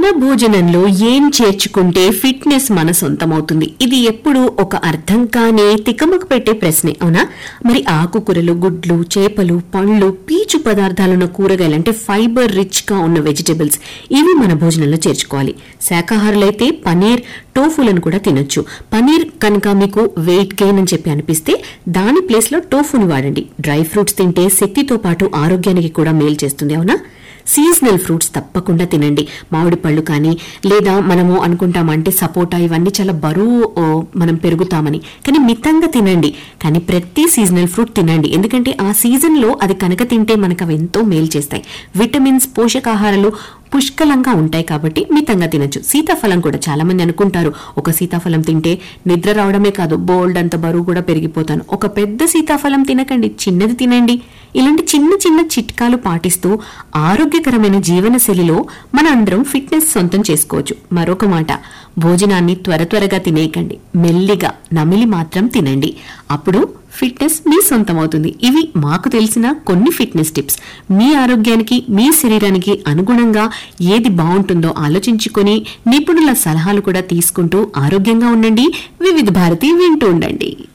భోజనంలో ఏం చేర్చుకుంటే ఫిట్నెస్ మన సొంతమవుతుంది ఇది ఎప్పుడు ఒక అర్థం కాని తికమక పెట్టే ప్రశ్నే అవునా మరి ఆకుకూరలు గుడ్లు చేపలు పండ్లు పీచు పదార్థాలున్న కూరగాయలు అంటే ఫైబర్ రిచ్ గా ఉన్న వెజిటబుల్స్ ఇవి మన భోజనంలో చేర్చుకోవాలి శాకాహారులైతే పనీర్ టోఫులను కూడా తినొచ్చు పనీర్ కనుక మీకు వెయిట్ గెయిన్ అని చెప్పి అనిపిస్తే దాని ప్లేస్ లో టోఫుని వాడండి డ్రై ఫ్రూట్స్ తింటే శక్తితో పాటు ఆరోగ్యానికి కూడా మేలు చేస్తుంది అవునా సీజనల్ ఫ్రూట్స్ తప్పకుండా తినండి మామిడి పళ్ళు కానీ లేదా మనము అనుకుంటామంటే సపోటా ఇవన్నీ చాలా బరువు ఓ, మనం పెరుగుతామని కానీ మితంగా తినండి కానీ ప్రతి సీజనల్ ఫ్రూట్ తినండి ఎందుకంటే ఆ సీజన్ లో అది కనుక తింటే మనకు అవి ఎంతో మేలు చేస్తాయి విటమిన్స్ పోషకాహారాలు పుష్కలంగా ఉంటాయి కాబట్టి మితంగా తినొచ్చు సీతాఫలం కూడా చాలా మంది అనుకుంటారు ఒక సీతాఫలం తింటే నిద్ర రావడమే కాదు బోల్డ్ అంత బరువు కూడా పెరిగిపోతాను ఒక పెద్ద సీతాఫలం తినకండి చిన్నది తినండి ఇలాంటి చిన్న చిన్న చిట్కాలు పాటిస్తూ ఆరోగ్యకరమైన జీవనశైలిలో మన అందరం ఫిట్నెస్ సొంతం చేసుకోవచ్చు మరొక మాట భోజనాన్ని త్వర త్వరగా తినేయకండి మెల్లిగా నమిలి మాత్రం తినండి అప్పుడు ఫిట్నెస్ మీ సొంతమవుతుంది ఇవి మాకు తెలిసిన కొన్ని ఫిట్నెస్ టిప్స్ మీ ఆరోగ్యానికి మీ శరీరానికి అనుగుణంగా ఏది బాగుంటుందో ఆలోచించుకొని నిపుణుల సలహాలు కూడా తీసుకుంటూ ఆరోగ్యంగా ఉండండి వివిధ భారతి వింటూ ఉండండి